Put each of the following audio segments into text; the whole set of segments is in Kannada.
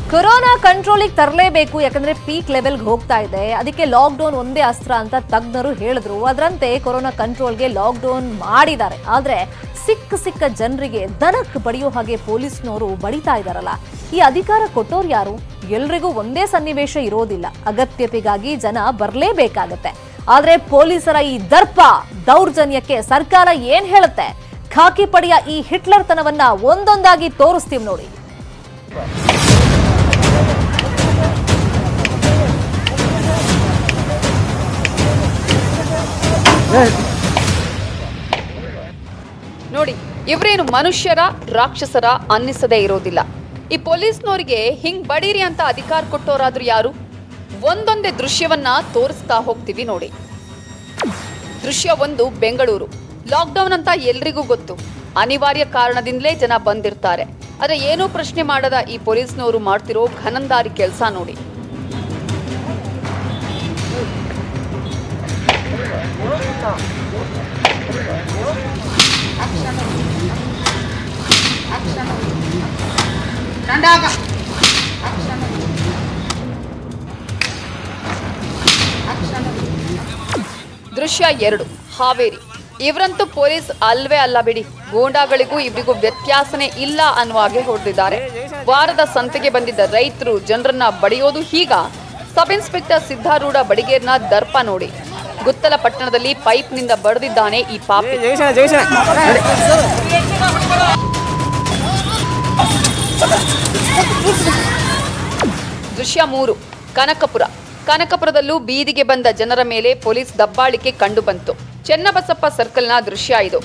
ಕೊರೋನಾ ಕಂಟ್ರೋಲಿಗೆ ತರಲೇಬೇಕು ಯಾಕಂದ್ರೆ ಪೀಕ್ ಲೆವೆಲ್ಗೆ ಹೋಗ್ತಾ ಇದೆ ಅದಕ್ಕೆ ಲಾಕ್ಡೌನ್ ಒಂದೇ ಅಸ್ತ್ರ ಅಂತ ತಜ್ಞರು ಹೇಳಿದ್ರು ಅದರಂತೆ ಕೊರೋನಾ ಕಂಟ್ರೋಲ್ಗೆ ಲಾಕ್ಡೌನ್ ಮಾಡಿದ್ದಾರೆ ಆದ್ರೆ ಸಿಕ್ಕ ಸಿಕ್ಕ ಜನರಿಗೆ ದನಕ್ ಬಡಿಯೋ ಹಾಗೆ ಪೊಲೀಸ್ನವರು ಬಡಿತಾ ಇದಾರಲ್ಲ ಈ ಅಧಿಕಾರ ಕೊಟ್ಟೋರು ಯಾರು ಎಲ್ರಿಗೂ ಒಂದೇ ಸನ್ನಿವೇಶ ಇರೋದಿಲ್ಲ ಅಗತ್ಯತೆಗಾಗಿ ಜನ ಬರಲೇಬೇಕಾಗತ್ತೆ ಆದ್ರೆ ಪೊಲೀಸರ ಈ ದರ್ಪ ದೌರ್ಜನ್ಯಕ್ಕೆ ಸರ್ಕಾರ ಏನ್ ಹೇಳುತ್ತೆ ಖಾಕಿ ಪಡೆಯ ಈ ಹಿಟ್ಲರ್ ತನವನ್ನ ಒಂದೊಂದಾಗಿ ತೋರಿಸ್ತೀವಿ ನೋಡಿ ನೋಡಿ ಇವರೇನು ಮನುಷ್ಯರ ರಾಕ್ಷಸರ ಅನ್ನಿಸದೇ ಇರೋದಿಲ್ಲ ಈ ಪೊಲೀಸ್ನವರಿಗೆ ಹಿಂಗ್ ಬಡೀರಿ ಅಂತ ಅಧಿಕಾರ ಕೊಟ್ಟೋರಾದ್ರೂ ಯಾರು ಒಂದೊಂದೇ ದೃಶ್ಯವನ್ನ ತೋರಿಸ್ತಾ ಹೋಗ್ತೀವಿ ನೋಡಿ ದೃಶ್ಯ ಒಂದು ಬೆಂಗಳೂರು ಲಾಕ್ಡೌನ್ ಅಂತ ಎಲ್ರಿಗೂ ಗೊತ್ತು ಅನಿವಾರ್ಯ ಕಾರಣದಿಂದಲೇ ಜನ ಬಂದಿರ್ತಾರೆ ಆದ್ರೆ ಏನೂ ಪ್ರಶ್ನೆ ಮಾಡದ ಈ ಪೊಲೀಸ್ನವರು ಮಾಡ್ತಿರೋ ಘನಂದಾರಿ ಕೆಲಸ ನೋಡಿ ದೃಶ್ಯ ಎರಡು ಹಾವೇರಿ ಇವರಂತೂ ಪೊಲೀಸ್ ಅಲ್ವೇ ಅಲ್ಲ ಬಿಡಿ ಗೂಂಡಾಗಳಿಗೂ ಇವರಿಗೂ ವ್ಯತ್ಯಾಸನೇ ಇಲ್ಲ ಅನ್ನುವ ಹಾಗೆ ಹೊಡೆದಿದ್ದಾರೆ ವಾರದ ಸಂತೆಗೆ ಬಂದಿದ್ದ ರೈತರು ಜನರನ್ನ ಬಡಿಯೋದು ಹೀಗ ಸಬ್ ಇನ್ಸ್ಪೆಕ್ಟರ್ ಸಿದ್ಧಾರೂಢ ಬಡಿಗೇರ್ನ ದರ್ಪ ನೋಡಿ ಗುತ್ತಲ ಪಟ್ಟಣದಲ್ಲಿ ಪೈಪ್ನಿಂದ ಬಡಿದಿದ್ದಾನೆ ಈ ಪಾಪಿ ಜಗೇಶನ ಜಗೇಶನ ದೃಶ್ಯ ಮೂರು ಕನಕಪುರ ಕನಕಪುರದಲ್ಲೂ ಬೀದಿಗೆ ಬಂದ ಜನರ ಮೇಲೆ ಪೊಲೀಸ್ ದಬ್ಬಾಳಿಕೆ ಕಂಡುಬಂತು ಚೆನ್ನಬಸಪ್ಪ ಸರ್ಕಲ್ನ ದೃಶ್ಯ ಇದು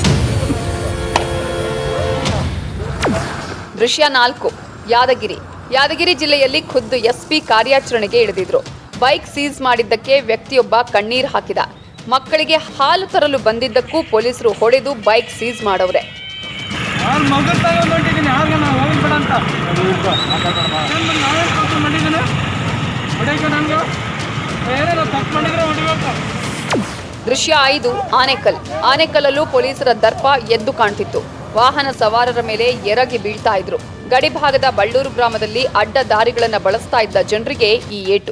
ದೃಶ್ಯ ನಾಲ್ಕು ಯಾದಗಿರಿ ಯಾದಗಿರಿ ಜಿಲ್ಲೆಯಲ್ಲಿ ಖುದ್ದು ಎಸ್ಪಿ ಕಾರ್ಯಾಚರಣೆಗೆ ಇಳಿದಿದ್ರು ಬೈಕ್ ಸೀಸ್ ಮಾಡಿದ್ದಕ್ಕೆ ವ್ಯಕ್ತಿಯೊಬ್ಬ ಕಣ್ಣೀರ್ ಹಾಕಿದ ಮಕ್ಕಳಿಗೆ ಹಾಲು ತರಲು ಬಂದಿದ್ದಕ್ಕೂ ಪೊಲೀಸರು ಹೊಡೆದು ಬೈಕ್ ಸೀಸ್ ಮಾಡವ್ರೆ ಅವ್ರ ಮಗನ್ ತಗೊಂಡ್ ಹೊಂಟಿದ್ದೀನಿ ಯಾವಾಗ ನಾವು ಹೋಗ್ಬೇಡ ಅಂತ ನಾವೇನು ತಪ್ಪು ಮಾಡಿದ್ದೀನಿ ಹೊಡೆಯಕ್ಕೆ ನನಗೆ ಏನಾರ ತಪ್ಪು ಮಾಡಿದ್ರೆ ಹೊಡಿಬೇಕು ದೃಶ್ಯ ಐದು ಆನೆಕಲ್ ಆನೆಕಲ್ಲಲ್ಲೂ ಪೊಲೀಸರ ದರ್ಪ ಎದ್ದು ಕಾಣ್ತಿತ್ತು ವಾಹನ ಸವಾರರ ಮೇಲೆ ಎರಗಿ ಬೀಳ್ತಾ ಇದ್ರು ಗಡಿಭಾಗದ ಬಳ್ಳೂರು ಗ್ರಾಮದಲ್ಲಿ ಅಡ್ಡ ದಾರಿಗಳನ್ನ ಬಳಸ್ತಾ ಇದ್ದ ಜನರಿಗೆ ಈ ಏಟು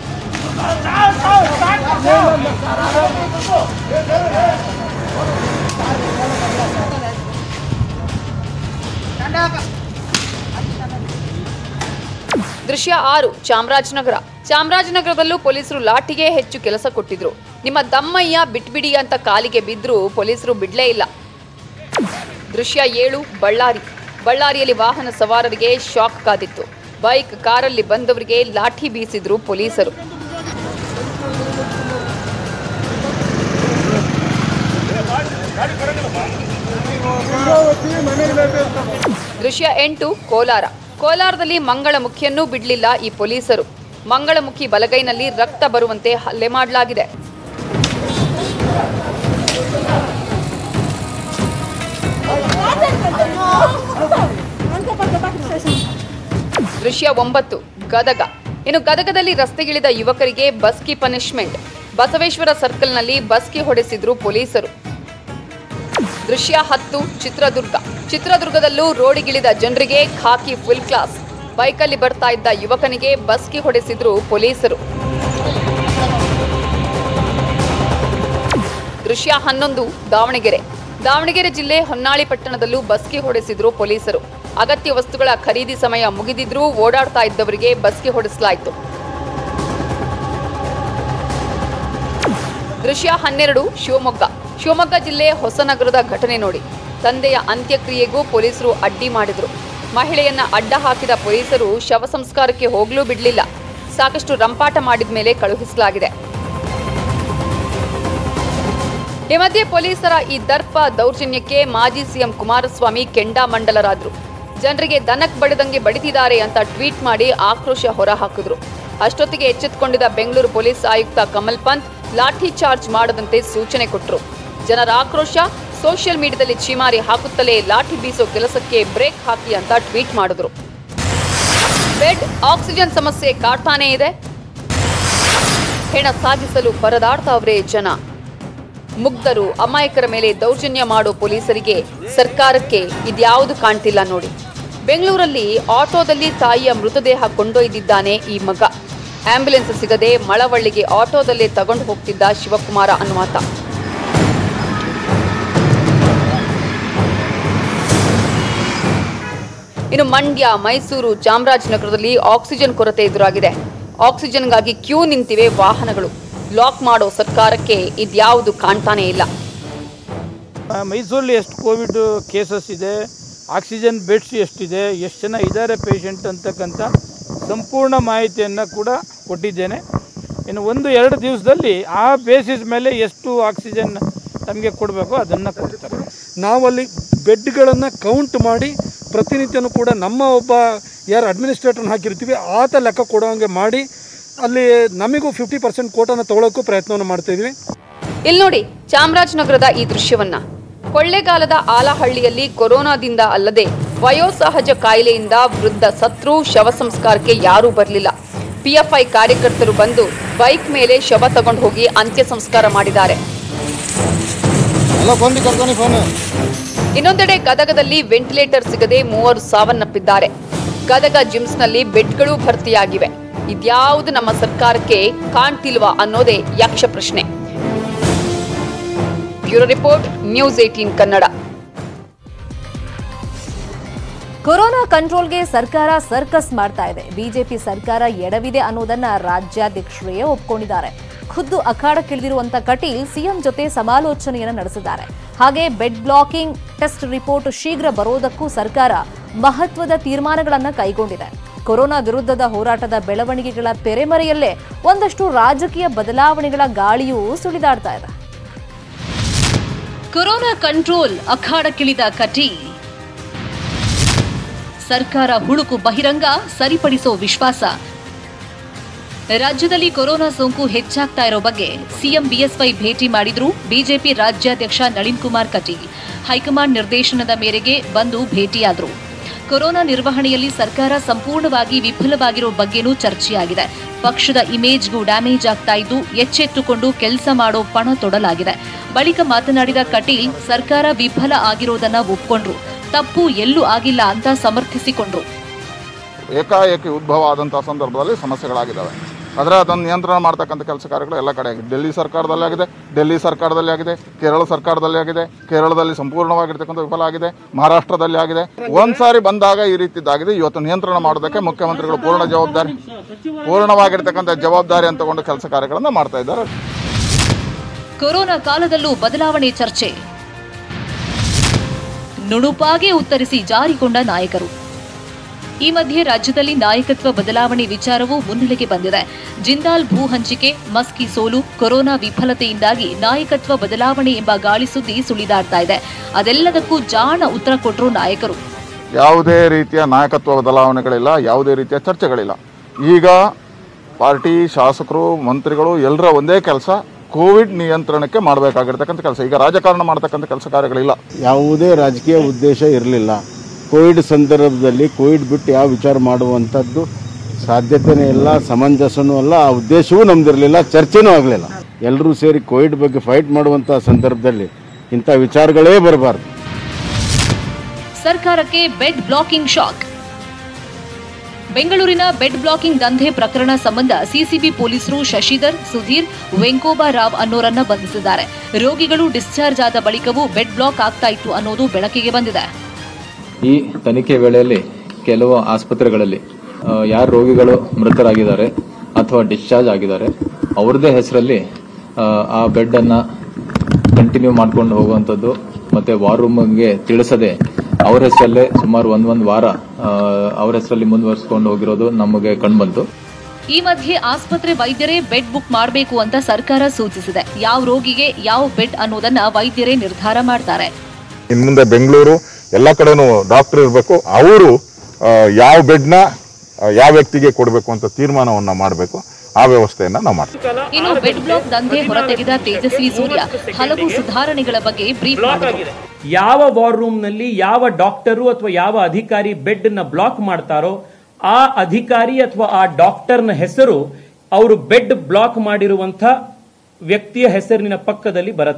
ದೃಶ್ಯ ಆರು ಚಾಮರಾಜನಗರ ಚಾಮರಾಜನಗರದಲ್ಲೂ ಪೊಲೀಸರು ಲಾಠಿಗೆ ಹೆಚ್ಚು ಕೆಲಸ ಕೊಟ್ಟಿದ್ರು ನಿಮ್ಮ ದಮ್ಮಯ್ಯ ಬಿಟ್ಬಿಡಿ ಅಂತ ಕಾಲಿಗೆ ಬಿದ್ದರೂ ಪೊಲೀಸರು ಬಿಡ್ಲೇ ಇಲ್ಲ ದೃಶ್ಯ ಏಳು ಬಳ್ಳಾರಿ ಬಳ್ಳಾರಿಯಲ್ಲಿ ವಾಹನ ಸವಾರರಿಗೆ ಶಾಕ್ ಕಾದಿತ್ತು ಬೈಕ್ ಕಾರಲ್ಲಿ ಬಂದವರಿಗೆ ಲಾಠಿ ಬೀಸಿದ್ರು ಪೊಲೀಸರು ದೃಶ್ಯ ಎಂಟು ಕೋಲಾರ ಕೋಲಾರದಲ್ಲಿ ಮಂಗಳಮುಖಿಯನ್ನೂ ಬಿಡಲಿಲ್ಲ ಈ ಪೊಲೀಸರು ಮಂಗಳಮುಖಿ ಬಲಗೈನಲ್ಲಿ ರಕ್ತ ಬರುವಂತೆ ಹಲ್ಲೆ ಮಾಡಲಾಗಿದೆ ದೃಶ್ಯ ಒಂಬತ್ತು ಗದಗ ಇನ್ನು ಗದಗದಲ್ಲಿ ರಸ್ತೆಗಿಳಿದ ಯುವಕರಿಗೆ ಬಸ್ಕಿ ಪನಿಷ್ಮೆಂಟ್ ಬಸವೇಶ್ವರ ಸರ್ಕಲ್ನಲ್ಲಿ ಬಸ್ಕಿ ಹೊಡೆಸಿದ್ರು ಪೊಲೀಸರು ದೃಶ್ಯ ಹತ್ತು ಚಿತ್ರದುರ್ಗ ಚಿತ್ರದುರ್ಗದಲ್ಲೂ ರೋಡಿಗಿಳಿದ ಜನರಿಗೆ ಖಾಕಿ ಫುಲ್ ಕ್ಲಾಸ್ ಬೈಕಲ್ಲಿ ಬರ್ತಾ ಇದ್ದ ಯುವಕನಿಗೆ ಬಸ್ಕಿ ಹೊಡೆಸಿದ್ರು ಪೊಲೀಸರು ದೃಶ್ಯ ಹನ್ನೊಂದು ದಾವಣಗೆರೆ ದಾವಣಗೆರೆ ಜಿಲ್ಲೆ ಹೊನ್ನಾಳಿ ಪಟ್ಟಣದಲ್ಲೂ ಬಸ್ಕಿ ಹೊಡೆಸಿದ್ರು ಪೊಲೀಸರು ಅಗತ್ಯ ವಸ್ತುಗಳ ಖರೀದಿ ಸಮಯ ಮುಗಿದಿದ್ರೂ ಓಡಾಡ್ತಾ ಇದ್ದವರಿಗೆ ಬಸ್ಕಿ ಹೊಡೆಸಲಾಯಿತು ದೃಶ್ಯ ಹನ್ನೆರಡು ಶಿವಮೊಗ್ಗ ಶಿವಮೊಗ್ಗ ಜಿಲ್ಲೆ ಹೊಸನಗರದ ಘಟನೆ ನೋಡಿ ತಂದೆಯ ಅಂತ್ಯಕ್ರಿಯೆಗೂ ಪೊಲೀಸರು ಅಡ್ಡಿ ಮಾಡಿದ್ರು ಮಹಿಳೆಯನ್ನ ಅಡ್ಡ ಹಾಕಿದ ಪೊಲೀಸರು ಶವ ಸಂಸ್ಕಾರಕ್ಕೆ ಹೋಗ್ಲೂ ಬಿಡಲಿಲ್ಲ ಸಾಕಷ್ಟು ರಂಪಾಟ ಮಾಡಿದ ಮೇಲೆ ಕಳುಹಿಸಲಾಗಿದೆ ಈ ಮಧ್ಯೆ ಪೊಲೀಸರ ಈ ದರ್ಪ ದೌರ್ಜನ್ಯಕ್ಕೆ ಮಾಜಿ ಸಿಎಂ ಕುಮಾರಸ್ವಾಮಿ ಕೆಂಡಾಮಂಡಲರಾದ್ರು ಜನರಿಗೆ ದನಕ್ ಬಡಿದಂಗೆ ಬಡಿತಿದ್ದಾರೆ ಅಂತ ಟ್ವೀಟ್ ಮಾಡಿ ಆಕ್ರೋಶ ಹೊರಹಾಕಿದ್ರು ಅಷ್ಟೊತ್ತಿಗೆ ಎಚ್ಚೆತ್ತುಕೊಂಡಿದ್ದ ಬೆಂಗಳೂರು ಪೊಲೀಸ್ ಆಯುಕ್ತ ಕಮಲ್ ಪಂತ್ ಲಾಠಿ ಚಾರ್ಜ್ ಮಾಡದಂತೆ ಸೂಚನೆ ಕೊಟ್ಟರು ಜನರ ಆಕ್ರೋಶ ಸೋಷಿಯಲ್ ಮೀಡಿಯಾದಲ್ಲಿ ಚೀಮಾರಿ ಹಾಕುತ್ತಲೇ ಲಾಠಿ ಬೀಸೋ ಕೆಲಸಕ್ಕೆ ಬ್ರೇಕ್ ಹಾಕಿ ಅಂತ ಟ್ವೀಟ್ ಮಾಡಿದ್ರು ಬೆಡ್ ಆಕ್ಸಿಜನ್ ಸಮಸ್ಯೆ ಕಾಡ್ತಾನೇ ಇದೆ ಹೆಣ ಸಾಗಿಸಲು ಪರದಾಡ್ತಾವ್ರೆ ಜನ ಮುಗ್ಧರು ಅಮಾಯಕರ ಮೇಲೆ ದೌರ್ಜನ್ಯ ಮಾಡೋ ಪೊಲೀಸರಿಗೆ ಸರ್ಕಾರಕ್ಕೆ ಇದ್ಯಾವುದು ಕಾಣ್ತಿಲ್ಲ ನೋಡಿ ಬೆಂಗಳೂರಲ್ಲಿ ಆಟೋದಲ್ಲಿ ತಾಯಿಯ ಮೃತದೇಹ ಕೊಂಡೊಯ್ದಿದ್ದಾನೆ ಈ ಮಗ ಆಂಬ್ಯುಲೆನ್ಸ್ ಸಿಗದೆ ಮಳವಳ್ಳಿಗೆ ಆಟೋದಲ್ಲೇ ತಗೊಂಡು ಹೋಗ್ತಿದ್ದ ಶಿವಕುಮಾರ ಅನ್ನುವಾತ ಇನ್ನು ಮಂಡ್ಯ ಮೈಸೂರು ಚಾಮರಾಜನಗರದಲ್ಲಿ ಆಕ್ಸಿಜನ್ ಕೊರತೆ ಎದುರಾಗಿದೆ ಆಕ್ಸಿಜನ್ಗಾಗಿ ಕ್ಯೂ ನಿಂತಿವೆ ವಾಹನಗಳು ಲಾಕ್ ಮಾಡೋ ಸರ್ಕಾರಕ್ಕೆ ಇದ್ಯಾವುದು ಕಾಣ್ತಾನೇ ಇಲ್ಲ ಆ, ಮೈಸೂರಲ್ಲಿ ಎಷ್ಟು ಕೋವಿಡ್ ಕೇಸಸ್ ಇದೆ ಆಕ್ಸಿಜನ್ ಬೆಡ್ಸ್ ಎಷ್ಟಿದೆ ಎಷ್ಟು ಜನ ಇದ್ದಾರೆ ಪೇಷಂಟ್ ಅಂತಕ್ಕಂಥ ಸಂಪೂರ್ಣ ಮಾಹಿತಿಯನ್ನು ಕೂಡ ಕೊಟ್ಟಿದ್ದೇನೆ ಇನ್ನು ಒಂದು ಎರಡು ದಿವಸದಲ್ಲಿ ಆ ಬೇಸಿಸ್ ಮೇಲೆ ಎಷ್ಟು ಆಕ್ಸಿಜನ್ ನಮಗೆ ಕೊಡಬೇಕು ಅದನ್ನು ಕೊಡ್ತಾರೆ ನಾವಲ್ಲಿ ಬೆಡ್ಗಳನ್ನು ಕೌಂಟ್ ಮಾಡಿ ಪ್ರತಿನಿತ್ಯನೂ ಕೂಡ ನಮ್ಮ ಒಬ್ಬ ಯಾರು ಅಡ್ಮಿನಿಸ್ಟ್ರೇಟರ್ನ ಹಾಕಿರ್ತೀವಿ ಆತ ಲೆಕ್ಕ ಕೊಡೋಂಗೆ ಮಾಡಿ ಅಲ್ಲಿ ನಮಗೂ ಫಿಫ್ಟಿ ಪರ್ಸೆಂಟ್ ಕೋಟನ್ನು ತೊಗೊಳಕ್ಕೂ ಪ್ರಯತ್ನವನ್ನು ಮಾಡ್ತಾಯಿದ್ವಿ ಇಲ್ಲಿ ನೋಡಿ ಚಾಮರಾಜನಗರದ ಈ ದೃಶ್ಯವನ್ನ ಕೊಳ್ಳೇಗಾಲದ ಆಲಹಳ್ಳಿಯಲ್ಲಿ ಕೊರೋನಾದಿಂದ ಅಲ್ಲದೆ ವಯೋಸಹಜ ಕಾಯಿಲೆಯಿಂದ ವೃದ್ಧ ಸತ್ರು ಶವ ಸಂಸ್ಕಾರಕ್ಕೆ ಯಾರೂ ಬರಲಿಲ್ಲ ಪಿಎಫ್ಐ ಕಾರ್ಯಕರ್ತರು ಬಂದು ಬೈಕ್ ಮೇಲೆ ಶವ ತಗೊಂಡು ಹೋಗಿ ಅಂತ್ಯ ಸಂಸ್ಕಾರ ಮಾಡಿದ್ದಾರೆ ಇನ್ನೊಂದೆಡೆ ಗದಗದಲ್ಲಿ ವೆಂಟಿಲೇಟರ್ ಸಿಗದೆ ಮೂವರು ಸಾವನ್ನಪ್ಪಿದ್ದಾರೆ ಗದಗ ಜಿಮ್ಸ್ನಲ್ಲಿ ಬೆಡ್ಗಳು ಭರ್ತಿಯಾಗಿವೆ ಇದ್ಯಾವುದು ನಮ್ಮ ಸರ್ಕಾರಕ್ಕೆ ಕಾಣ್ತಿಲ್ವಾ ಅನ್ನೋದೇ ಯಕ್ಷ ಪ್ರಶ್ನೆ bureau report news eighteen Kannada corona ಕಂಟ್ರೋಲ್ಗೆ ಸರ್ಕಾರ ಸರ್ಕಸ್ ಮಾಡ್ತಾ ಇದೆ ಬಿಜೆಪಿ ಸರ್ಕಾರ ಎಡವಿದೆ ಅನ್ನೋದನ್ನ ರಾಜ್ಯಾಧ್ಯಕ್ಷರೇ ಒಪ್ಕೊಂಡಿದ್ದಾರೆ ಖುದ್ದು ಅಖಾಡಕ್ಕಿಳಿದಿರುವಂತ ಕಟೀಲ್ ಸಿಎಂ ಜೊತೆ ಸಮಾಲೋಚನೆಯನ್ನ ನಡೆಸಿದ್ದಾರೆ ಹಾಗೆ ಬೆಡ್ ಬ್ಲಾಕಿಂಗ್ ಟೆಸ್ಟ್ ರಿಪೋರ್ಟ್ ಶೀಘ್ರ ಬರೋದಕ್ಕೂ ಸರ್ಕಾರ ಮಹತ್ವದ ತೀರ್ಮಾನಗಳನ್ನ ಕೈಗೊಂಡಿದೆ ಕೊರೋನಾ ವಿರುದ್ಧದ ಹೋರಾಟದ ಬೆಳವಣಿಗೆಗಳ ತೆರೆಮರೆಯಲ್ಲೇ ಒಂದಷ್ಟು ರಾಜಕೀಯ ಬದಲಾವಣೆಗಳ ಗಾಳಿಯೂ ಸುಳಿದಾಡ್ತಾ ಇದೆ ಕೊರೋನಾ ಕಂಟ್ರೋಲ್ ಅಖಾಡಕ್ಕಿಳಿದ ಕಟೀಲ್ ಸರ್ಕಾರ ಹುಳುಕು ಬಹಿರಂಗ ಸರಿಪಡಿಸೋ ವಿಶ್ವಾಸ ರಾಜ್ಯದಲ್ಲಿ ಕೊರೋನಾ ಸೋಂಕು ಹೆಚ್ಚಾಗ್ತಾ ಇರೋ ಬಗ್ಗೆ ಸಿಎಂ ಬಿಎಸ್ವೈ ಭೇಟಿ ಮಾಡಿದ್ರು ಬಿಜೆಪಿ ರಾಜ್ಯಾಧ್ಯಕ್ಷ ನಳಿನ್ ಕುಮಾರ್ ಕಟೀಲ್ ಹೈಕಮಾಂಡ್ ನಿರ್ದೇಶನದ ಮೇರೆಗೆ ಬಂದು ಭೇಟಿಯಾದ್ರು ಕೊರೋನಾ ನಿರ್ವಹಣೆಯಲ್ಲಿ ಸರ್ಕಾರ ಸಂಪೂರ್ಣವಾಗಿ ವಿಫಲವಾಗಿರೋ ಬಗ್ಗೆನೂ ಚರ್ಚೆಯಾಗಿದೆ ಪಕ್ಷದ ಇಮೇಜ್ಗೂ ಡ್ಯಾಮೇಜ್ ಆಗ್ತಾ ಇದ್ದು ಎಚ್ಚೆತ್ತುಕೊಂಡು ಕೆಲಸ ಮಾಡೋ ಪಣ ತೊಡಲಾಗಿದೆ ಬಳಿಕ ಮಾತನಾಡಿದ ಕಟೀಲ್ ಸರ್ಕಾರ ವಿಫಲ ಆಗಿರೋದನ್ನ ಒಪ್ಕೊಂಡ್ರು ತಪ್ಪು ಎಲ್ಲೂ ಆಗಿಲ್ಲ ಅಂತ ಸಮರ್ಥಿಸಿಕೊಂಡ್ರು ಏಕಾಏಕಿ ಉದ್ಭವ ಆದಂಥ ಸಂದರ್ಭದಲ್ಲಿ ಸಮಸ್ಯೆಗಳಾಗಿದ್ದಾವೆ ಆದರೆ ಅದನ್ನು ನಿಯಂತ್ರಣ ಮಾಡ್ತಕ್ಕಂಥ ಕೆಲಸ ಕಾರ್ಯಗಳು ಎಲ್ಲ ಕಡೆ ಆಗಿದೆ ಡೆಲ್ಲಿ ಸರ್ಕಾರದಲ್ಲಿ ಆಗಿದೆ ಡೆಲ್ಲಿ ಸರ್ಕಾರದಲ್ಲಿ ಆಗಿದೆ ಕೇರಳ ಸರ್ಕಾರದಲ್ಲಿ ಆಗಿದೆ ಕೇರಳದಲ್ಲಿ ಸಂಪೂರ್ಣವಾಗಿರ್ತಕ್ಕಂಥ ವಿಫಲ ಆಗಿದೆ ಮಹಾರಾಷ್ಟ್ರದಲ್ಲಿ ಆಗಿದೆ ಒಂದು ಸಾರಿ ಬಂದಾಗ ಈ ರೀತಿದ್ದಾಗಿದೆ ಇವತ್ತು ನಿಯಂತ್ರಣ ಮಾಡೋದಕ್ಕೆ ಮುಖ್ಯಮಂತ್ರಿಗಳು ಪೂರ್ಣ ಜವಾಬ್ದಾರಿ ಪೂರ್ಣವಾಗಿರ್ತಕ್ಕಂಥ ಜವಾಬ್ದಾರಿ ಅಂತ ತಗೊಂಡು ಕೆಲಸ ಕಾರ್ಯಗಳನ್ನು ಮಾಡ್ತಾ ಇದ್ದಾರೆ ಕೊರೋನಾ ಕಾಲದಲ್ಲೂ ಬದಲಾವಣೆ ಚರ್ಚೆ ನುಣುಪಾಗೆ ಉತ್ತರಿಸಿ ಜಾರಿಕೊಂಡ ನಾಯಕರು ಈ ಮಧ್ಯೆ ರಾಜ್ಯದಲ್ಲಿ ನಾಯಕತ್ವ ಬದಲಾವಣೆ ವಿಚಾರವೂ ಮುನ್ನೆಲೆಗೆ ಬಂದಿದೆ ಜಿಂದಾಲ್ ಭೂ ಹಂಚಿಕೆ ಮಸ್ಕಿ ಸೋಲು ಕೊರೋನಾ ವಿಫಲತೆಯಿಂದಾಗಿ ನಾಯಕತ್ವ ಬದಲಾವಣೆ ಎಂಬ ಗಾಳಿ ಸುದ್ದಿ ಸುಳಿದಾಡ್ತಾ ಇದೆ ಅದೆಲ್ಲದಕ್ಕೂ ಜಾಣ ಉತ್ತರ ಕೊಟ್ಟರು ನಾಯಕರು ಯಾವುದೇ ರೀತಿಯ ನಾಯಕತ್ವ ಬದಲಾವಣೆಗಳಿಲ್ಲ ಯಾವುದೇ ರೀತಿಯ ಚರ್ಚೆಗಳಿಲ್ಲ ಈಗ ಪಾರ್ಟಿ ಶಾಸಕರು ಮಂತ್ರಿಗಳು ಎಲ್ಲರ ಒಂದೇ ಕೆಲಸ ಕೋವಿಡ್ ನಿಯಂತ್ರಣಕ್ಕೆ ಮಾಡಬೇಕಾಗಿರ್ತಕ್ಕಂಥ ಕೆಲಸ ಈಗ ರಾಜಕಾರಣ ಮಾಡ್ತಕ್ಕಂಥ ಕೆಲಸ ಕಾರ್ಯಗಳಿಲ್ಲ ಯಾವುದೇ ರಾಜಕೀಯ ಉದ್ದೇಶ ಇರಲಿಲ್ಲ ಕೋವಿಡ್ ಸಂದರ್ಭದಲ್ಲಿ ಕೋವಿಡ್ ಬಿಟ್ಟು ಯಾವ ವಿಚಾರ ಮಾಡುವಂಥದ್ದು ಸಾಧ್ಯತೆಯೇ ಇಲ್ಲ ಸಮಂಜಸನೂ ಅಲ್ಲ ಆ ಉದ್ದೇಶವೂ ನಮ್ದಿರಲಿಲ್ಲ ಚರ್ಚೆನೂ ಆಗಲಿಲ್ಲ ಎಲ್ಲರೂ ಸೇರಿ ಕೋವಿಡ್ ಬಗ್ಗೆ ಫೈಟ್ ಮಾಡುವಂಥ ಸಂದರ್ಭದಲ್ಲಿ ಇಂಥ ವಿಚಾರಗಳೇ ಬರಬಾರ್ದು ಸರ್ಕಾರಕ್ಕೆ ಬೆಡ್ ಬ್ಲಾಕಿಂಗ್ ಶಾಕ್ ಬೆಂಗಳೂರಿನ ಬೆಡ್ ಬ್ಲಾಕಿಂಗ್ ದಂಧೆ ಪ್ರಕರಣ ಸಂಬಂಧ ಸಿಸಿಬಿ ಪೊಲೀಸರು ಶಶಿಧರ್ ಸುಧೀರ್ ವೆಂಕೋಬಾ ರಾವ್ ಅನ್ನೋರನ್ನ ಬಂಧಿಸಿದ್ದಾರೆ ರೋಗಿಗಳು ಡಿಸ್ಚಾರ್ಜ್ ಆದ ಬಳಿಕವೂ ಬೆಡ್ ಬ್ಲಾಕ್ ಆಗ್ತಾ ಇತ್ತು ಅನ್ನೋದು ಬೆಳಕಿಗೆ ಬಂದಿದೆ ಈ ತನಿಖೆ ವೇಳೆಯಲ್ಲಿ ಕೆಲವು ಆಸ್ಪತ್ರೆಗಳಲ್ಲಿ ಆ, ಯಾರು ರೋಗಿಗಳು ಮೃತರಾಗಿದ್ದಾರೆ ಅಥವಾ ಡಿಸ್ಚಾರ್ಜ್ ಆಗಿದ್ದಾರೆ ಅವ್ರದ್ದೇ ಹೆಸರಲ್ಲಿ ಆ ಬೆಡ್ಡನ್ನು ಕಂಟಿನ್ಯೂ ಮಾಡ್ಕೊಂಡು ಹೋಗುವಂಥದ್ದು ಮತ್ತೆ ವಾರ್ ರೂಮ್ಗೆ ತಿಳಿಸದೆ ಅವ್ರ ಹೆಸರಲ್ಲೇ ಸುಮಾರು ಒಂದ್ ಒಂದು ವಾರ ಆ, ಅವ್ರ ಹೆಸರಲ್ಲಿ ಮುಂದುವರಿಸ್ಕೊಂಡು ಹೋಗಿರೋದು ನಮಗೆ ಕಂಡುಬಂತು ಈ ಮಧ್ಯೆ ಆಸ್ಪತ್ರೆ ವೈದ್ಯರೇ ಬೆಡ್ ಬುಕ್ ಮಾಡಬೇಕು ಅಂತ ಸರ್ಕಾರ ಸೂಚಿಸಿದೆ ಯಾವ ರೋಗಿಗೆ ಯಾವ ಬೆಡ್ ಅನ್ನೋದನ್ನ ವೈದ್ಯರೇ ನಿರ್ಧಾರ ಮಾಡ್ತಾರೆ ಇನ್ನು ಮುಂದೆ ಬೆಂಗಳೂರು ಎಲ್ಲ ಕಡೆನೂ ಡಾಕ್ಟರ್ ಇರಬೇಕು ಅವರು ಯಾವ ಬೆಡ್ನ ಯಾವ ವ್ಯಕ್ತಿಗೆ ಕೊಡಬೇಕು ಅಂತ ತೀರ್ಮಾನವನ್ನ ಮಾಡಬೇಕು ಆ ವ್ಯವಸ್ಥೆಯನ್ನ ನಾವು ಮಾಡ್ತೀವಿ ಇನ್ನು ಬೆಡ್ ಬ್ಲಾಕ್ ದಂಧೆ ಹೊರತೆಗೆದ ತೇಜಸ್ವಿ ಸೂರ್ಯ ಹಲವು ಸುಧಾರಣೆಗಳ ಬಗ್ಗೆ ಬ್ರೀಫ್ ಮಾಡಿದರು ಯಾವ ವಾರ್ ರೂಮ್ನಲ್ಲಿ ಯಾವ ಡಾಕ್ಟರು ಅಥವಾ ಯಾವ ಅಧಿಕಾರಿ ಬೆಡ್ ನ ಬ್ಲಾಕ್ ಮಾಡ್ತಾರೋ ಆ ಅಧಿಕಾರಿ ಅಥವಾ ಆ ಡಾಕ್ಟರ್ನ ಹೆಸರು ಅವರು ಬೆಡ್ ಬ್ಲಾಕ್ ಮಾಡಿರುವಂತ ವ್ಯಕ್ತಿಯ ಹೆಸರಿನ ಪಕ್ಕದಲ್ಲಿ ಬರುತ್ತೆ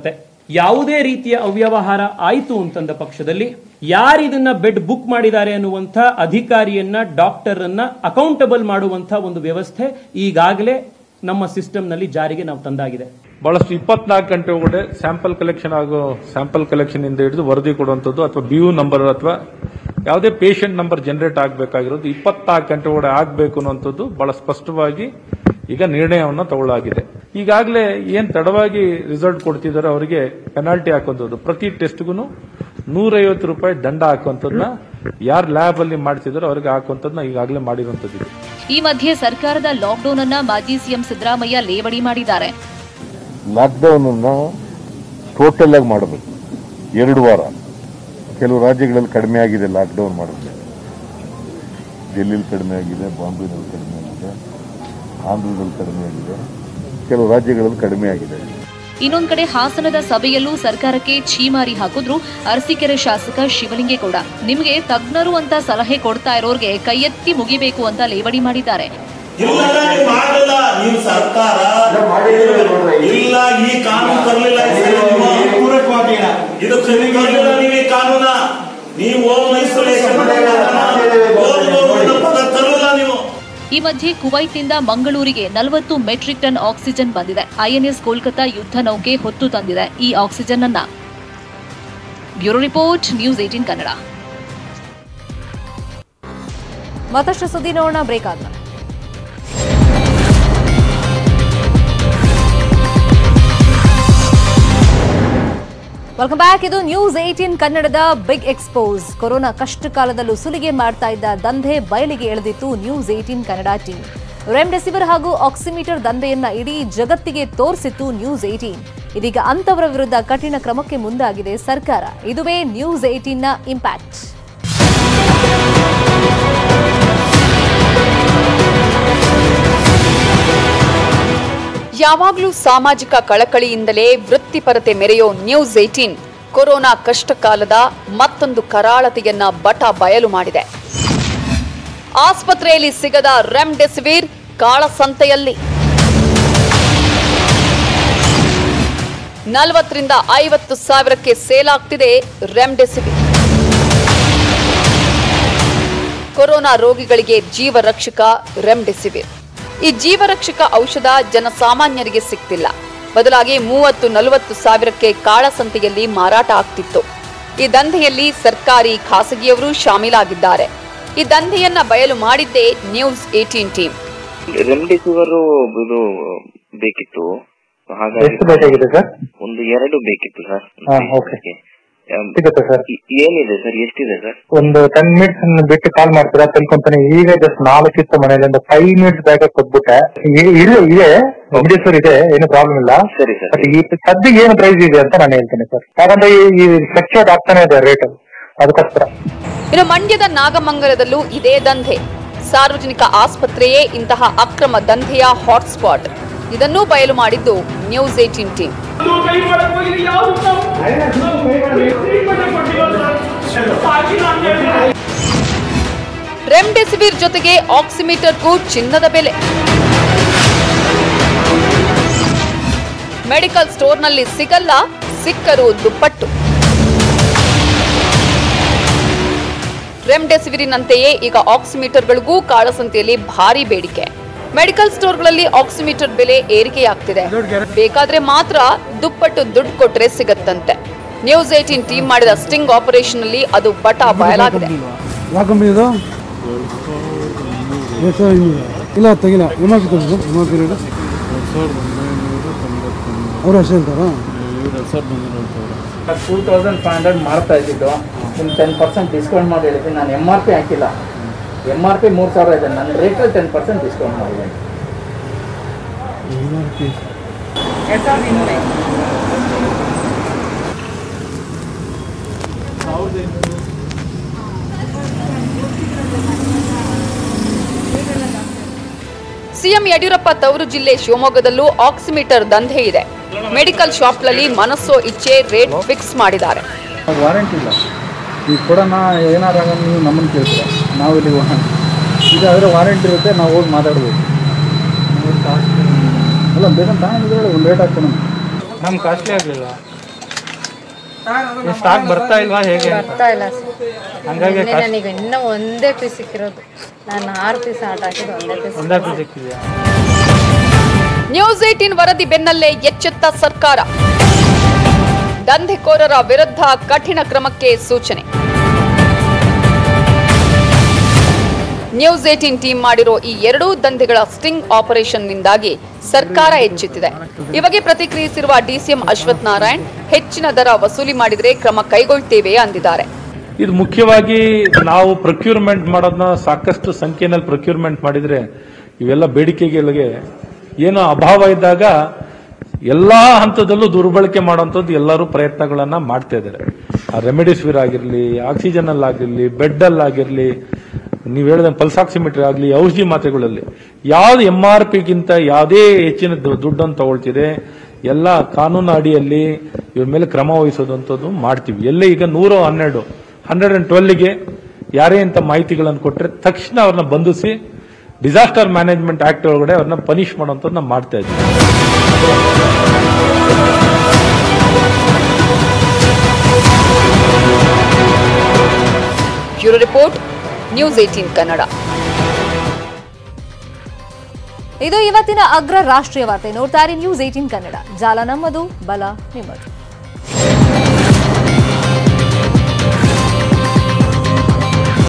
ಯಾವುದೇ ರೀತಿಯ ಅವ್ಯವಹಾರ ಆಯಿತು ಅಂತಂದ ಪಕ್ಷದಲ್ಲಿ ಯಾರು ಇದನ್ನ ಬೆಡ್ ಬುಕ್ ಮಾಡಿದ್ದಾರೆ ಅನ್ನುವಂಥ ಅಧಿಕಾರಿಯನ್ನ ಡಾಕ್ಟರ್ ಅನ್ನ ಅಕೌಂಟಬಲ್ ಮಾಡುವಂಥ ಒಂದು ವ್ಯವಸ್ಥೆ ಈಗಾಗಲೇ ನಮ್ಮ ಸಿಸ್ಟಮ್ನಲ್ಲಿ ಜಾರಿಗೆ ನಾವು ತಂದಾಗಿದೆ ಬಹಳಷ್ಟು ಇಪ್ಪತ್ನಾಲ್ಕು ಗಂಟೆ ಒಳಗಡೆ ಸ್ಯಾಂಪಲ್ ಕಲೆಕ್ಷನ್ ಆಗೋ ಸ್ಯಾಂಪಲ್ ಕಲೆಕ್ಷನ್ ಇಂದ ಹಿಡಿದು ವರದಿ ಕೊಡುವಂಥದ್ದು ಅಥವಾ ಬಿ ಯು ನಂಬರ್ ಅಥವಾ ಯಾವುದೇ ಪೇಷಂಟ್ ನಂಬರ್ ಜನರೇಟ್ ಆಗಬೇಕಾಗಿರೋದು ಇಪ್ಪತ್ನಾಲ್ಕು ಗಂಟೆ ಒಳಗಡೆ ಆಗಬೇಕು ಅನ್ನುವಂಥದ್ದು ಬಹಳ ಸ್ಪಷ್ಟವಾಗಿ ಈಗ ನಿರ್ಣಯವನ್ನು ತಗೊಳ್ಳಾಗಿದೆ ಈಗಾಗಲೇ ಏನ್ ತಡವಾಗಿ ರಿಸಲ್ಟ್ ಕೊಡ್ತಿದ್ದಾರೆ ಅವರಿಗೆ ಪೆನಾಲ್ಟಿ ಹಾಕುವಂಥದ್ದು ಪ್ರತಿ ಟೆಸ್ಟ್ಗೂ ನೂರೈವತ್ತು ರೂಪಾಯಿ ದಂಡ ಹಾಕುವಂಥದ್ದನ್ನ ಯಾರು ಲ್ಯಾಬ್ ಅಲ್ಲಿ ಮಾಡ್ತಿದಾರೋ ಅವ್ರಿಗೆ ಹಾಕುವಂಥದ್ದನ್ನ ಈಗಾಗಲೇ ಮಾಡಿರುವಂಥದ್ದು ಇದೆ ಈ ಮಧ್ಯೆ ಸರ್ಕಾರದ ಲಾಕ್ಡೌನ್ ಅನ್ನ ಮಾಜಿ ಸಿಎಂ ಸಿದ್ದರಾಮಯ್ಯ ಲೇವಡಿ ಮಾಡಿದ್ದಾರೆ ಲಾಕ್ಡೌನ್ ಅನ್ನ ಟೋಟಲ್ ಆಗಿ ಮಾಡಬೇಕು ಎರಡು ವಾರ ಕೆಲವು ರಾಜ್ಯಗಳಲ್ಲಿ ಕಡಿಮೆ ಆಗಿದೆ ಲಾಕ್ಡೌನ್ ಮಾಡೋದು ಡೆಲ್ಲಿಲಿ ಕಡಿಮೆ ಆಗಿದೆ ಬಾಂಬೆನಲ್ಲಿ ಕಡಿಮೆ ಆಗಿದೆ ಆಂಧ್ರದಲ್ಲಿ ಕಡಿಮೆ ಆಗಿದೆ ಕೆಲವು ರಾಜ್ಯಗಳಲ್ಲಿ ಕಡಿಮೆ ಆಗಿದೆ ಇನ್ನೊಂದ್ ಕಡೆ ಹಾಸನದ ಸಭೆಯಲ್ಲೂ ಸರ್ಕಾರಕ್ಕೆ ಛೀಮಾರಿ ಹಾಕಿದ್ರು ಅರಸೀಕೆರೆ ಶಾಸಕ ಶಿವಲಿಂಗೇಗೌಡ ನಿಮಗೆ ತಜ್ಞರು ಅಂತ ಸಲಹೆ ಕೊಡ್ತಾ ಇರೋರ್ಗೆ ಕೈಯೆತ್ತಿ ಮುಗಿಬೇಕು ಅಂತ ಲೇವಡಿ ಮಾಡಿದ್ದಾರೆ ಇಲ್ಲ ನೀವು ಮಾಡಲ್ಲ ನೀವು ಸರ್ಕಾರ ಇಲ್ಲ ಈ ಕಾನೂನು ತರಲಿಲ್ಲ ಇದು ತರಲಿಲ್ಲ ನೀವು ಈ ಕಾನೂನ ನೀವು ಹೋಮ್ ಐಸೋಲೇಷನ್ ತರಲಿಲ್ಲ ನೀವು ಈ ಮಧ್ಯೆ ಕುವೈತ್ನಿಂದ ಮಂಗಳೂರಿಗೆ ನಲವತ್ತು ಮೆಟ್ರಿಕ್ ಟನ್ ಆಕ್ಸಿಜನ್ ಬಂದಿದೆ ಐಎನ್ಎಸ್ ಕೋಲ್ಕತಾ ಯುದ್ಧ ನೌಕೆ ಹೊತ್ತು ತಂದಿದೆ ಈ ಆಕ್ಸಿಜನ್ ಅನ್ನ bureau report news eighteen Kannada ಮತ್ತಷ್ಟು ಸುದ್ದಿ ನೋಡೋಣ ಬ್ರೇಕ್ ಆದ್ಮೇಲೆ ವೆಲ್ಕಮ್ ಬ್ಯಾಕ್ ಇದು ನ್ಯೂಸ್ ಏಟೀನ್ ಕನ್ನಡದ ಬಿಗ್ ಎಕ್ಸ್ಪೋಸ್ ಕೊರೋನಾ ಕಷ್ಟ ಕಾಲದಲ್ಲೂ ಸುಲಿಗೆ ಮಾಡ್ತಾ ಇದ್ದ ದಂಧೆ ಬಯಲಿಗೆ ಎಳೆದಿತ್ತು news eighteen Kannada team remdesivir ಹಾಗೂ ಆಕ್ಸಿಮೀಟರ್ ದಂಧೆಯನ್ನ ಇಡೀ ಜಗತ್ತಿಗೆ ತೋರಿಸಿತ್ತು ನ್ಯೂಸ್ ಏಟೀನ್ ಇದೀಗ ಅಂತವರ ವಿರುದ್ಧ ಕಠಿಣ ಕ್ರಮಕ್ಕೆ ಮುಂದಾಗಿದೆ ಸರ್ಕಾರ ಇದುವೇ ನ್ಯೂಸ್ ಏಟೀನ್ನ ಇಂಪ್ಯಾಕ್ಟ್ ಯಾವಾಗಲೂ ಸಾಮಾಜಿಕ ಕಳಕಳಿಯಿಂದಲೇ ವೃತ್ತಿಪರತೆ ಮೆರೆಯೋ ನ್ಯೂಸ್ ಏಟೀನ್ ಕೊರೋನಾ ಕಷ್ಟಕಾಲದ ಮತ್ತೊಂದು ಕರಾಳತೆಯನ್ನ ಬಟ ಬಯಲು ಮಾಡಿದೆ ಆಸ್ಪತ್ರೆಯಲ್ಲಿ ಸಿಗದ ರೆಮ್ಡೆಸಿವಿರ್ ಕಾಳಸಂತೆಯಲ್ಲಿ ನಲವತ್ತರಿಂದ ಐವತ್ತು ಸಾವಿರಕ್ಕೆ ಸೇಲ್ ಆಗ್ತಿದೆ ರೆಮ್ಡೆಸಿವಿರ್ ಕೊರೋನಾ ರೋಗಿಗಳಿಗೆ ಜೀವರಕ್ಷಕ ರೆಮ್ಡೆಸಿವಿರ್ ಈ ಜೀವರಕ್ಷಕ ಔಷಧ ಜನಸಾಮಾನ್ಯರಿಗೆ ಸಿಗ್ತಿಲ್ಲ ಬದಲಾಗಿ ಮೂವತ್ತು ನಲವತ್ತು ಸಾವಿರಕ್ಕೆ ಕಾಳಸಂತೆಯಲ್ಲಿ ಮಾರಾಟ ಆಗ್ತಿತ್ತು ಈ ದಂಧೆಯಲ್ಲಿ ಸರ್ಕಾರಿ ಖಾಸಗಿಯವರು ಶಾಮೀಲಾಗಿದ್ದಾರೆ ಈ ದಂಧೆಯನ್ನ ಬಯಲು ಮಾಡಿದ್ದೇ ನ್ಯೂಸ್ ಏಟೀನ್ ಟೀಮ್ ರೆಮ್ಡಿಸಿವಿರ್ ಇದು ಬೇಕಿತ್ತು ಎಷ್ಟು ಬೇಕಾಗಿದೆ ಸರ್ ಒಂದು ಎರಡು ಬೇಕಿತ್ತು ಸರ್ ಹಾ, okay. ಸಿಗುತ್ತೆ ಸರ್ ಏನಿದೆ ಸರ್ ಎಷ್ಟಿದೆ ಸರ್ ಒಂದು ಟೆನ್ ಮಿನಿಟ್ಸ್ ಬಿಟ್ಟು ಕಾಲ್ ಮಾಡ್ತೀರಾ ತಿಳ್ಕೊಂತಾನೆ ಈಗ ಜಸ್ಟ್ ನಾಲ್ಕು ಇತ್ತು ಮನೇಲಿ ಒಂದು ಫೈವ್ ಮಿನಿಟ್ಸ್ ಬ್ಯಾಗ ಕೊಟ್ಬಿಟ್ಟೆ ಇ- ಇದೆ ಇದೆ ವೆಂಕಟೇಶ್ವರ್ ಇದೆ ಏನು ಪ್ರಾಬ್ಲಮ್ ಇಲ್ಲ ಸರಿ ಸರ್ ಬಟ್ ಈ ಸದ್ಯಕ್ಕೆ ಏನು ಪ್ರೈಸ್ ಇದೆ ಅಂತ ನಾನು ಹೇಳ್ತೇನೆ ಸರ್ ಯಾಕಂದ್ರೆ ಈ- ಈ ಫ್ಲಕ್ಚುಯೇಟ್ ಆಗ್ತಾನೆ ಇದೆ ರೇಟ್ ಅದಕ್ಕೋಸ್ಕರ ಇನ್ನು ಮಂಡ್ಯದ ನಾಗಮಂಗಲದಲ್ಲೂ ಇದೇ ದಂಧೆ ಸಾರ್ವಜನಿಕ ಆಸ್ಪತ್ರೆಯೇ ಇಂತಹ ಅಕ್ರಮ ದಂಧೆಯ ಹಾಟ್ಸ್ಪಾಟ್ ಇದನ್ನೂ ಬಯಲು ಮಾಡಿದ್ದು ನ್ಯೂಸ್ ಏಟೀನ್ ಟೀಮ್ ರೆಮ್ಡೆಸಿವಿರ್ ಜೊತೆಗೆ ಆಕ್ಸಿಮೀಟರ್ಗೂ ಚಿನ್ನದ ಬೆಲೆ ಮೆಡಿಕಲ್ ಸ್ಟೋರ್ನಲ್ಲಿ ಸಿಗಲ್ಲ ಸಿಕ್ಕರು ದುಪ್ಪಟ್ಟು ರೆಮ್ಡೆಸಿವಿರಿನಂತೆಯೇ ಈಗ ಆಕ್ಸಿಮೀಟರ್ಗಳಿಗೂ ಕಾಳಸಂತೆಯಲ್ಲಿ ಭಾರಿ ಬೇಡಿಕೆ ಮೆಡಿಕಲ್ ಸ್ಟೋರ್ಗಳಲ್ಲಿ ಆಕ್ಸಿಮೀಟರ್ ಬೆಲೆ ಏರಿಕೆಯಾಗ್ತಿದೆ ಬೇಕಾದ್ರೆ ಮಾತ್ರ ದುಪ್ಪಟ್ಟು ದುಡ್ಡು ಕೊಟ್ರೆ ಸಿಗತ್ತಂತೆ ನ್ಯೂಸ್ ಏಟೀನ್ ಟೀಮ್ ಮಾಡಿದ ಸ್ಟಿಂಗ್ ಆಪರೇಷನ್ ಅಲ್ಲಿ ಅದು ಬಟ ಬಯಲಾಗಿದೆ ಯಾವ ಕಂಪ್ನಿ ಇದು ಎರಡು ಸಾವಿರದ ಇನ್ನೂರು ಇಲ್ಲ ತೆಗಿಲ್ಲ ಎಮ್ ಆರ್ ಪಿ ತೋರಿಸು ಎಮ್ ಆರ್ ಪಿ ರೇಟ್ ಅವ್ರು ಅಷ್ಟೇ ಹೇಳ್ತಾರಾ ಟೂ ತೌಸಂಡ್ ಫೈವ್ ಹಂಡ್ರೆಡ್ ಮಾಡ್ತಾ ಇದ್ದಿದ್ದು ಒಂದು ಟೆನ್ ಪರ್ಸೆಂಟ್ ಡಿಸ್ಕೌಂಟ್ ಮಾಡಿ ಹೇಳಿದ್ದೀನಿ ನಾನು ಎಮ್ ಆರ್ ಪಿ ಹಾಕಿಲ್ಲ ಎಮ್ ಆರ್ ಪಿ ಮೂರು ಸಾವಿರ ಇದೆ ನನ್ನ ರೇಟಲ್ಲಿ ಟೆನ್ ಪರ್ಸೆಂಟ್ ಡಿಸ್ಕೌಂಟ್ ಮಾಡಿದ್ದೀನಿ ಎಮ್ ಆರ್ ಪಿ ಎರಡು ಸಾವಿರದ ಇನ್ನೂರ ಸಿಎಂ ಯಡಿಯೂರಪ್ಪ ತವರು ಜಿಲ್ಲೆ ಶಿವಮೊಗ್ಗದಲ್ಲೂ ಆಕ್ಸಿಮೀಟರ್ ದಂಧೆ ಇದೆ ಮೆಡಿಕಲ್ ಶಾಪ್ನಲ್ಲಿ ಮನಸ್ಸೋ ಇಚ್ಛೆ ರೇಟ್ ಫಿಕ್ಸ್ ಮಾಡಿದ್ದಾರೆ ವಾರಂಟಿ ಇಲ್ಲ ಈಗ ಕೊಡೋಣ ಏನಾರ ನೀವು ನಮ್ಮನ್ನು ಕೇಳ್ತೀರ ನಾವು ಇಲ್ಲಿ ಇದಾದರೆ ವಾರಂಟಿ ಇರುತ್ತೆ ನಾವು ಹೋಗಿ ಮಾತಾಡ್ಬೋದು ಅಲ್ಲ ಬೇಕಂತ ಹೇಳಿ ಒಂದು ರೇಟ್ ಹಾಕ್ತಾನೆ ನಮ್ಗೆ ಕಾಸ್ಟ್ಲಿ ಆಗಲಿಲ್ಲ ಸ್ಟಾಕ್ ಬರ್ತಾ ಇಲ್ವಾ ಹೇಗೆ ಅಂತ ಬರ್ತಾ ಇಲ್ಲ ಸರ್ ಹಂಗಾಗಿ ನಿನ್ನೆ ಕಷ್ಟ- ನನಗೆ ಇನ್ನೂ ಒಂದೇ ಪೀಸ್ ಸಿಕ್ಕಿರೋದು ನಾನು ಆರು ಪೀಸ್ ಆಟ ಹಾಕಿದ್ದು ಒಂದೇ ಪೀಸ್ ಒಂದೇ ಪೀಸ್ ಸಿಕ್ಕಿದೆಯಾ ನ್ಯೂಸ್ ಏಟಿನ್ ವರದಿ ಬೆನ್ನಲ್ಲೇ ಎಚ್ಚೆತ್ತ ಸರ್ಕಾರ ದಂಧೆಕೋರರ ವಿರುದ್ಧ ಕಠಿಣ ಕ್ರಮಕ್ಕೆ ಸೂಚನೆ ನ್ಯೂಸ್ ಏಟೀನ್ ಟೀಮ್ ಮಾಡಿರೋ ಈ ಎರಡೂ ದಂಧೆಗಳ ಸ್ಟಿಂಗ್ ಆಪರೇಷನ್ನಿಂದಾಗಿ ಸರ್ಕಾರ ಎಚ್ಚೆತ್ತಿದೆ ಈ ಬಗ್ಗೆ ಪ್ರತಿಕ್ರಿಯಿಸಿರುವ ಡಿಸಿಎಂ ಅಶ್ವಥ್ ನಾರಾಯಣ್ ಹೆಚ್ಚಿನ ದರ ವಸೂಲಿ ಮಾಡಿದರೆ ಕ್ರಮ ಕೈಗೊಳ್ತೇವೆ ಅಂದಿದ್ದಾರೆ ಇದು ಮುಖ್ಯವಾಗಿ ನಾವು ಪ್ರೊಕ್ಯೂರ್ಮೆಂಟ್ ಮಾಡೋದನ್ನ ಸಾಕಷ್ಟು ಸಂಖ್ಯೆಯಲ್ಲಿ ಪ್ರೊಕ್ಯೂರ್ಮೆಂಟ್ ಮಾಡಿದ್ರೆ ಇವೆಲ್ಲ ಬೇಡಿಕೆಗಳಿಗೆ ಏನೋ ಅಭಾವ ಇದ್ದಾಗ ಎಲ್ಲಾ ಹಂತದಲ್ಲೂ ದುರ್ಬಳಕೆ ಮಾಡುವಂಥದ್ದು ಎಲ್ಲರೂ ಪ್ರಯತ್ನಗಳನ್ನ ಮಾಡ್ತಾ ಇದ್ದಾರೆ ಆ ರೆಮಿಡಿಸಿವಿರ್ ಆಗಿರಲಿ ಆಕ್ಸಿಜನ್ ಅಲ್ಲಾಗಿರಲಿ ಬೆಡ್ ಅಲ್ಲಾಗಿರಲಿ ನೀವು ಹೇಳಿದ ಪಲ್ಸಾಕ್ಸಿಮೀಟರ್ ಆಗಲಿ ಔಷಧಿ ಮಾತ್ರೆಗಳಲ್ಲಿ ಯಾವ್ದು ಎಂ ಆರ್ ಪಿಗಿಂತ ಯಾವುದೇ ಹೆಚ್ಚಿನ ದು- ದುಡ್ಡನ್ನು ತಗೊಳ್ತಿದೆ ಎಲ್ಲ ಕಾನೂನು ಅಡಿಯಲ್ಲಿ ಇವ್ರ ಮೇಲೆ ಕ್ರಮ ವಹಿಸೋದಂಥದ್ದು ಮಾಡ್ತೀವಿ ಎಲ್ಲೇ ಈಗ ನೂರ ಹನ್ನೆರಡು ಹಂಡ್ರೆಡ್ ಅಂಡ್ ಟ್ವೆಲ್ಗೆ ಯಾರೇ ಇಂಥ ಮಾಹಿತಿಗಳನ್ನು ಕೊಟ್ಟರೆ ತಕ್ಷಣ ಅವ್ರನ್ನ ಬಂಧಿಸಿ ಡಿಸಾಸ್ಟರ್ ಮ್ಯಾನೇಜ್ಮೆಂಟ್ ಆಕ್ಟ್ ಒಳಗಡೆ ಅವ್ರನ್ನ ಪನಿಷ್ ಮಾಡುವಂಥದ್ದು ನಾವು ಮಾಡ್ತಾ ಇದ್ದೀವಿ bureau report news eighteen Kannada ಇದು ಇವತ್ತಿನ ಅಗ್ರ ರಾಷ್ಟ್ರೀಯ ವಾರ್ತೆ ನೋಡ್ತಾರೆ ನ್ಯೂಸ್ ಏಟೀನ್ ಕನ್ನಡ ಜಾಲ ನಮ್ಮದು ಬಲ ನಿಮ್ಮದು